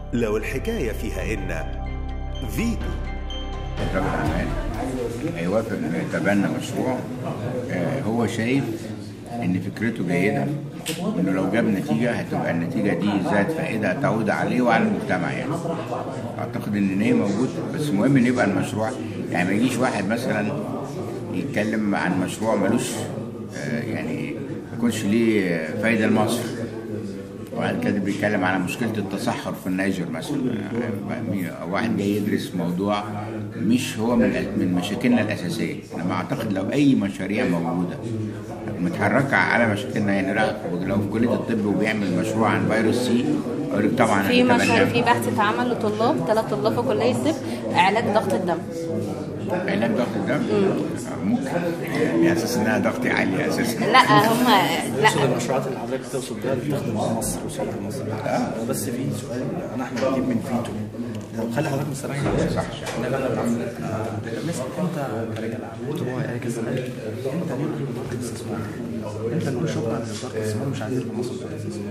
لو الحكاية فيها إن فيتو رجل اعمال هيوافق انه يتبنى مشروع آه، هو شايف ان فكرته جيده وانه لو جاب نتيجه هتبقى النتيجه دي ذات فائده تعود عليه وعلى المجتمع يعني اعتقد ان هي موجود بس المهم ان يبقى المشروع يعني ما يجيش واحد مثلا يتكلم عن مشروع ملوش آه، يعني ما يكونش ليه فايده لمصر وبعد كده بيتكلم على مشكلة التصحر في النيجر مثلا أو واحد جاي يدرس موضوع مش هو من من مشاكلنا الأساسية أنا أعتقد لو أي مشاريع موجودة متحركة على مشاكلنا يعني لا- لو في كلية الطب وبيعمل مشروع عن فيروس سي أقول لك طبعا في هنتبناه. مشروع في بحث اتعمل لطلاب ثلاث طلاب في كليه الطب علاج ضغط الدم علاج ضغط الدم ممكن يعني اساس انها ضغطي عالي اساسا لا هم نقصد لا المشروعات اللي حضرتك تقصد بيها اللي تخدم على مصر وصالح مصر بس في سؤال انا احنا بنجيب من فيتو لو خلي حضرتك مستريح صح احنا بقى بنعمل الناس انت كرجال اعمال طلوع يعني كزمان انت ليه بتجيب ضغط الاستثمار؟ انت اللي شغل على ضغط الاستثمار مش عايزين مصر في الاستثمار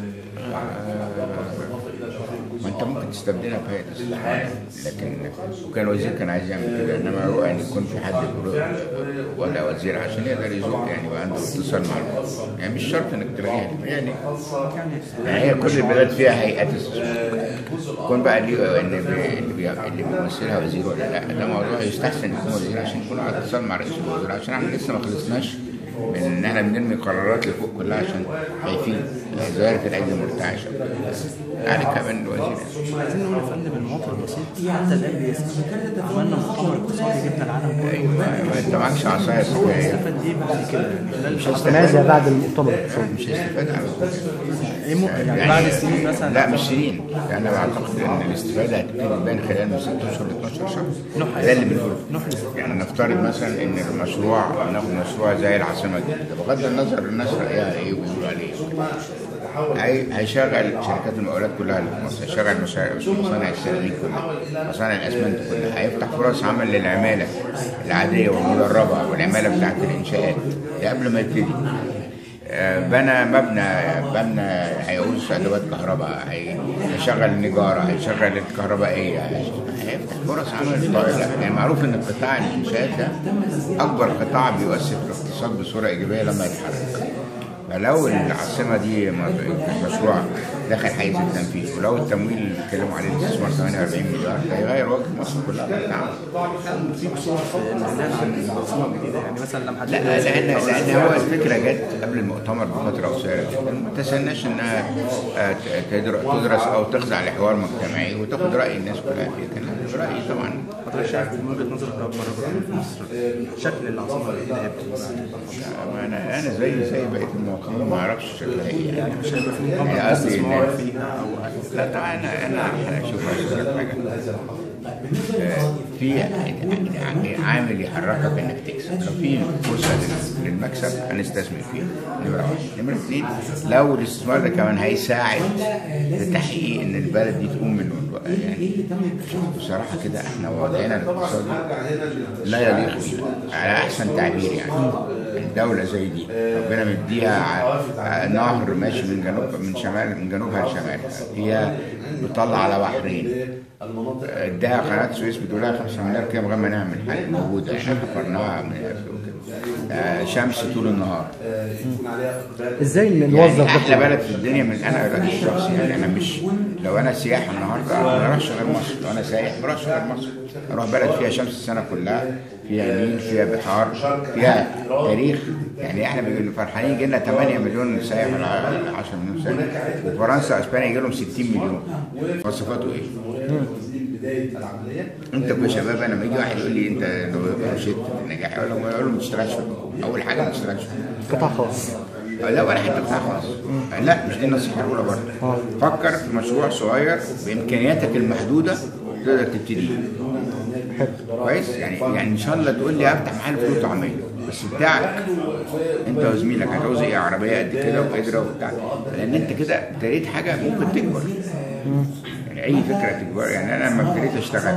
ما انت ممكن تستبدلها بهيئه الاستثمار لكن وكان الوزير كان عايز يعمل كده انما هو ان يكون في حد يقول- ولا وزير عشان يقدر يزق يعني يبقى عنده اتصال مع الناس. يعني مش شرط انك تلاقيها يعني يعني هي كل البلاد فيها هيئات استثمار يكون بقى اللي اللي, بي اللي, بي اللي بيمثلها وزير ولا لا ده موضوع يستحسن يكون وزير عشان يكون على اتصال مع رئيس الوزراء عشان احنا لسه ما خلصناش من ان احنا بنرمي قرارات لفوق كلها عشان خايفين ظاهره الايدي المرتعشه يعني كمان الوزير عايزين نقول يا فندم المواطن البسيط حتى ده بيسمع عملنا مؤتمر اقتصادي جبنا العالم كله ايوه انت معكش عصايه صغيره استفاد ايه بعد كده يعني خلال مش الفترة هستفاد ماذا بعد المؤتمر مش هستفاد على طول. ايه ممكن يعني بعد سنين مثلا لا مش سنين انا بعتقد ان الاستفاده هتبتدي تبان خلال من 6 اشهر ل 12 شهر ده اللي بنقوله يعني نفترض مثلا ان المشروع ناخد مشروع زي العاصمه الجديده بغض النظر الناس رايها ايه وبيقولوا عليه هي- هيشغل شركات المقاولات كلها اللي في مصر هيشغل مشا- مصانع السيراميك كلها مصانع الاسمنت كلها هيفتح فرص عمل للعماله العاديه والمدربه والعماله بتاعت الانشاءات ده قبل ما يبتدي آه، بنى مبنى مبنى هيعوز ادوات كهرباء هي- هيشغل النجاره هيشغل الكهربائيه هيش- هيفتح فرص عمل طائله يعني معروف ان قطاع الانشاءات ده اكبر قطاع بيؤثر في الاقتصاد بصوره ايجابيه لما يتحرك فلو العاصمه دي م- مشروع دخل حيز التنفيذ ولو التمويل اللي بيتكلموا عليه الاستثمار 48 مليار ده هيغير وجه مصر كلها نعم في قصور في الاعلان عن المنظومه الجديده يعني مثلا لما حد لا لان لان هو الفكره جت قبل المؤتمر بفتره قصيره جدا ما تستناش انها آه، ت- تدر- تدرس او تخضع لحوار مجتمعي وتاخد راي الناس كلها فيها كان رايي طبعا حضرتك شايف من وجهه نظرك اكبر رجل في مصر شكل العاصمه الجديده هي بتكون ما انا انا زي زي بقيه المواطنين ما اعرفش شكلها ايه يعني مش هيبقى في يعني مقابله قصدي استثمار إن- فيها او لا طبعا انا انا اشوف أشوف حاجه آه، في يعني عامل يحركك انك تكسب لو في فرصه لل- للمكسب هنستثمر فيها نمره واحد نمره اثنين لو الاستثمار ده كمان هيساعد في تحقيق ان البلد دي تقوم من يعني بصراحه كده احنا وضعنا الاقتصادي لا يليق بينا على احسن تعبير يعني دولة زي دي ربنا مديها ع- ع- نهر ماشي من جنوب من شمال من جنوبها لشمالها هي بتطلع على بحرين اداها قناة السويس بتقول لها 5 مليار كده من غير ما نعمل حاجة موجودة احنا حفرناها من آه، شمس طول النهار ازاي يعني نوظف احلى ده بلد في الدنيا من انا رايي الشخصي يعني انا مش لو انا سياح النهارده ما اروحش غير مصر لو انا سايح ما اروحش غير مصر اروح بلد فيها شمس السنه كلها فيها نيل فيها بحار فيها تاريخ يعني احنا بيقولوا فرحانين يجي لنا 8 مليون سايح ولا 10 مليون سايح وفرنسا اسبانيا يجي لهم 60 مليون وصفاته ايه؟ انت كشباب انا لما يجي واحد يقول لي انت لو مشيت في النجاح اقول له اقول له ما تشتغلش في الحكومة. اول حاجه ما تشتغلش في الحكومة. قطاع خاص لا ولا حتى بتاع خالص لا مش دي النصيحه الاولى برضه فكر في مشروع صغير بامكانياتك المحدوده تقدر تبتدي كويس يعني يعني ان شاء الله تقول لي هفتح محل فول وطعميه بس بتاعك انت وزميلك هتعوز ايه عربيه قد كده وقدره وبتاع لان انت كده ابتديت حاجه ممكن تكبر يعني اي فكره تكبر يعني انا لما ابتديت اشتغل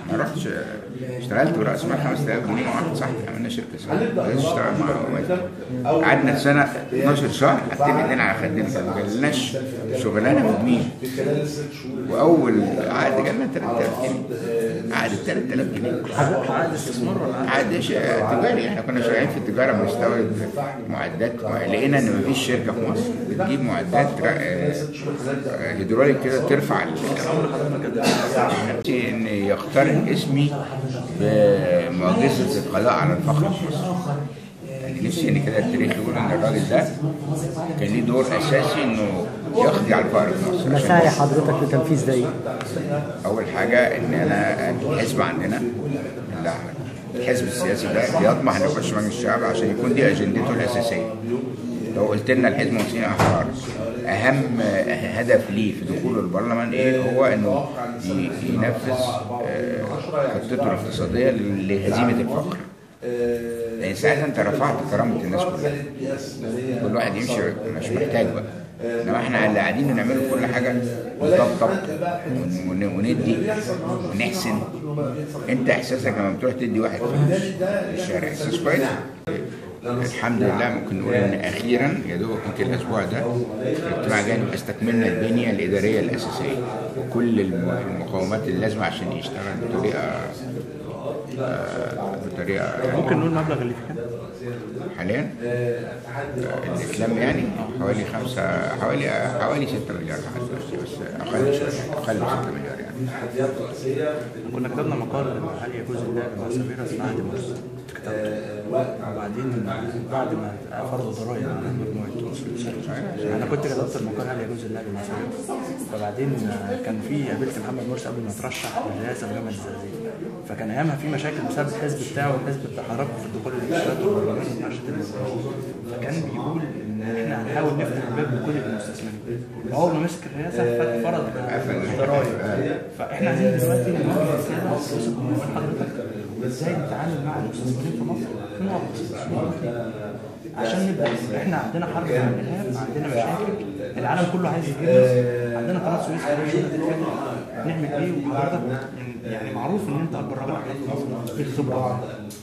انا رحت ش- اشتغلت براس مال 5000 جنيه مع واحد صاحبي عملنا شركه سوا بدأت اشتغل مع والدي قعدنا سنه 12 شهر قعدت الاثنين على خدنا ما جالناش شغلانه مدمين واول عقد جالنا 3000 جنيه عقد 3000 جنيه عقد استثمار ولا عقد عقد ش- تجاري احنا كنا شغالين في التجاره بنستورد معدات لقينا ان مفيش شركه في مصر بتجيب معدات را- آه، آه، هيدروليك كده ترفع ال- نفسي ان يقترن اسمي بمعجزه القضاء على الفقر في مصر يعني نفسي ان كده التاريخ يقول ان الراجل ده كان ليه دور اساسي انه يقضي على الفقر في مصر عشان مساعي حضرتك لتنفيذ ده ايه؟ اول حاجه ان انا الحزب عندنا لا الحزب السياسي ده بيطمح انه يخش مجلس الشعب عشان يكون دي اجندته الاساسيه لو قلت لنا الحزب المصري احرار اهم هدف ليه في دخوله البرلمان ايه هو انه ي- ينفذ آه، خطته الاقتصاديه لهزيمه الفقر لان ساعتها انت رفعت كرامه الناس كلها كل واحد يمشي مش محتاج بقى انما احنا اللي قاعدين نعمله كل حاجه نطبطب ون- ون- وندي ونحسن انت احساسك لما بتروح تدي واحد فلوس في الشارع احساس كويس الحمد لله ممكن نقول ان اخيرا يا دوب يمكن الاسبوع ده الاجتماع جاي نبقى استكملنا البنيه الاداريه الاساسيه وكل الم- المقومات اللازمه عشان يشتغل بطريقه آه، بطريقه يعني ممكن نقول المبلغ اللي فيه كام؟ حاليا آه، الاسلام يعني حوالي خمسة حوالي حوالي 6 مليار لحد دلوقتي بس اقل شويه اقل من 6 مليار يعني كنا كتبنا مقال هل يجوز اللعب مع سميرة في عهد مرسي كتبته وبعدين بعد ما فرضوا ضرائب على مجموعة مصر الشرقية أنا كنت كتبت المقال هل يجوز اللعب مع سميرة فبعدين كان في قابلت محمد مرسي قبل ما يترشح للرئاسة في جامعة الزقازيق فكان أيامها في مشاكل بسبب الحزب بتاعه والحزب بتاع حضراتكم في الدخول الانتخابات والبرلمان ومناقشة الموضوع فكان بيقول إن إحنا هنحاول نفتح الباب لكل المستثمرين وأول ما مسك الرئاسة فرض ضرائب فاحنا عايزين دلوقتي نوقف كده وثق من حضرتك ازاي نتعامل مع المستثمرين في مصر نقف عشان نبقى احنا عندنا حرب مع الارهاب عندنا مشاكل العالم كله عايز يجيبنا عندنا قناه سويس الشغل اللي فاتت نعمل ايه وحضرتك يعني معروف ان انت اكبر راجل عقلي في مصر في خبره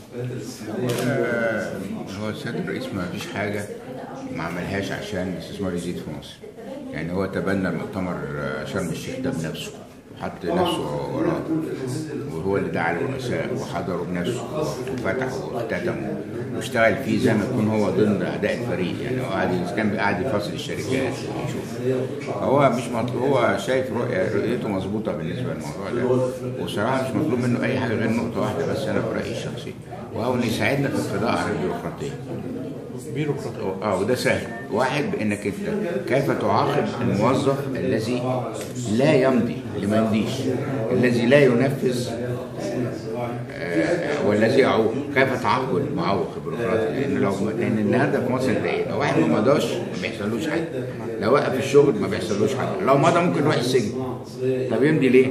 آه، هو السيد الرئيس ما فيش حاجة ما عملهاش عشان الاستثمار يزيد في مصر يعني هو تبنى المؤتمر آه، شرم الشيخ ده بنفسه وحط نفسه وراه وهو اللي دعا الرؤساء وحضروا بنفسه وفتحوا واختتموا واشتغل فيه زي ما يكون هو ضمن اعداء الفريق يعني هو قاعد كان قاعد يفصل الشركات ويشوف هو مش مطلوب هو شايف رؤية رؤيته مظبوطه بالنسبه للموضوع ده وصراحه مش مطلوب منه اي حاجه غير نقطه واحده بس انا برايي الشخصي وهو انه يساعدنا في القضاء على البيروقراطيه بيروقراطيه اه وده سهل واحد بانك انت كيف تعاقب الموظف الذي لا يمضي اللي ما يمضيش الذي لا ينفذ آه، والذي يعوق كيف تعاقب المعوق البيروقراطي لان لو لان النهارده في مصر انت ايه لو واحد ما مضاش ما بيحصلوش حاجه لو وقف الشغل ما بيحصلوش حاجه لو مضى ممكن يروح السجن طب يمضي ليه؟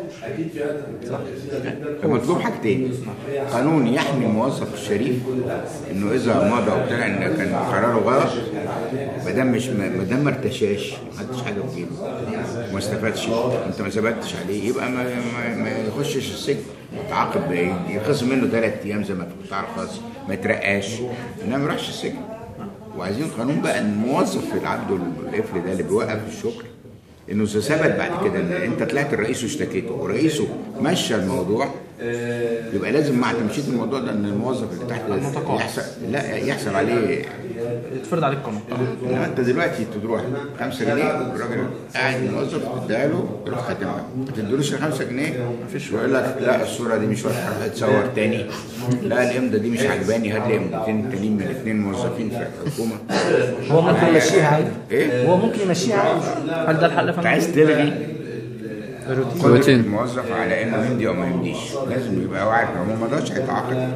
فمطلوب حاجتين قانون يحمي الموظف الشريف انه اذا مضى وطلع ان كان قراره غلط ما دام مش ما دام ما ارتشاش ما خدش حاجه في جيبه وما استفادش انت ما ثبتش عليه يبقى ما, ما, ما يخشش السجن يتعاقب بايه؟ يخصم منه ثلاث ايام زي ما في القطاع الخاص ما يترقاش انما ما يروحش السجن وعايزين قانون بقى ان الموظف في العبد القفل ده اللي بيوقف الشغل انه اذا ثبت بعد كده ان انت طلعت الرئيس واشتكيته ورئيسه مشى الموضوع يبقى لازم مع تمشيط الموضوع ده ان الموظف اللي تحت ده يحصل لا يحصل عليه يتفرض عليك قانون انما انت دلوقتي تروح 5 جنيه الراجل قاعد الموظف تديها له يروح خاتمها ما تديلوش ال 5 جنيه مفيش يقول لك لا الصوره دي مش واضحه روح اتصور تاني لا الامضه دي مش عجباني هات لي امضتين تانيين من اثنين موظفين في الحكومه هو ممكن يمشيها عادي ايه؟ هو ممكن يمشيها عادي هل ده الحل يا انت فندم؟ عايز تلغي قدرة روتين. الموظف على انه يمضي او ما يمضيش لازم يبقى واعي لو ما مضاش هيتعاقب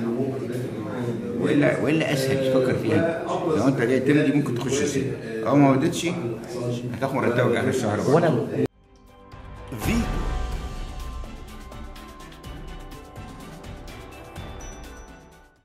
والا والا اسهل تفكر فيها لو انت جاي تمضي ممكن تخش السجن او ما مضيتش هتاخد مرتبك اخر الشهر برضه. وانا